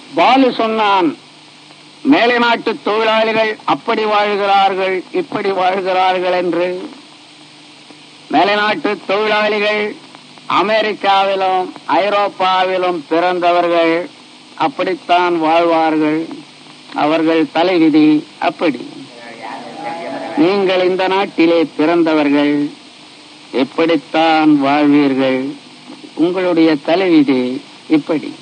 பாலு சொன்னான் மேலை நாட்டு தொழிலாளிகள் அப்படி வாழ்கிறார்கள் இப்படி வாழ்கிறார்கள் என்று மேலை நாட்டு தொழிலாளிகள் அமெரிக்காவிலும் ஐரோப்பாவிலும் பிறந்தவர்கள் அப்படித்தான் வாழ்வார்கள் அவர்கள் தலைவிதி அப்படி நீங்கள் இந்த நாட்டிலே பிறந்தவர்கள் எப்படித்தான் வாழ்வீர்கள் உங்களுடைய தலைவிதி இப்படி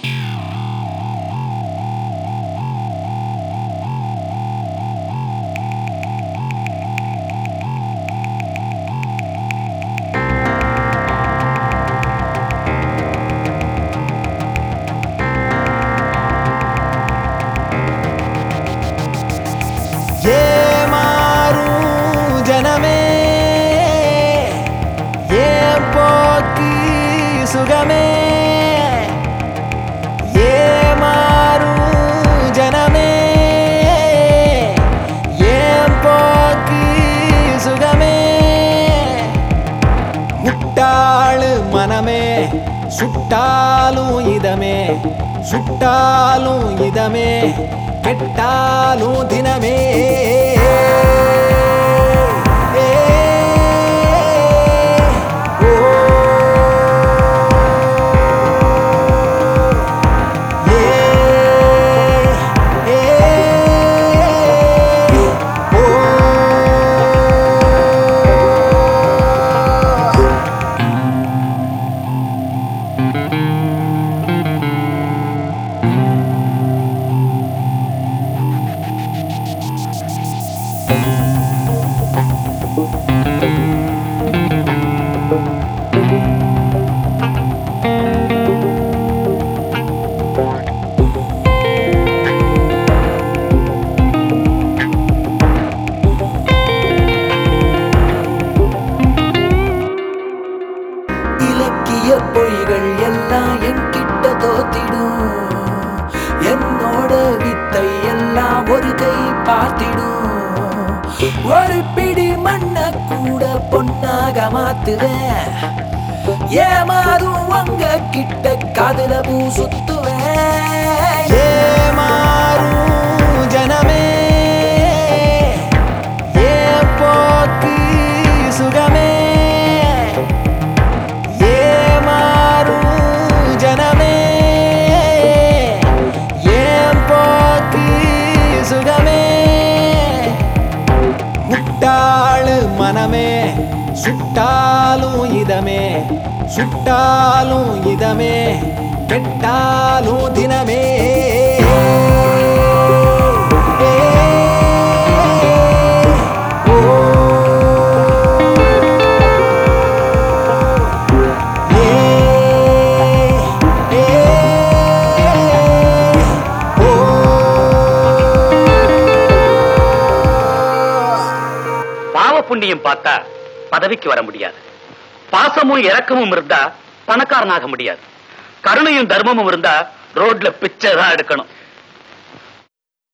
ஏமாறும் ஜனமே ஏன் போக்கு சுகமே ஏமாறும் ஜனமே ஏன் போக்கு சுகமே முட்டாளு மனமே சுட்டாலும் இதமே சுட்டாலும் இதமே கெட்டாலும் தினமே இலக்கிய பொய்கள் எல்லாம் என்கிட்ட தோத்திடும் என்னோட வித்தை எல்லாம் ஒரு கை பார்த்திடும் ஒரு பிடி மண்ண கூட பொன்னாக மாத்துவேன் ஏமாறும் உங்க கிட்ட காதுல பூ சுத்துவேன் ஏமாறும் ஜனமே ஏன் போக்கு சுகமே ஏமாறும் ஜனமே ஏன் போக்கு சுகமே முட்டாளு மனமே சுட்டாலும் இதமே சுட்டாலும் இதமே கெட்டாலும் தினமே பாவ புண்ணியம் பார்த்தா பதவிக்கு வர முடியாது பாசமும் இரக்கமும் இருந்தா பணக்காரனாக முடியாது கருணையும் தர்மமும் இருந்தா ரோட்ல பிச்சை தான் எடுக்கணும்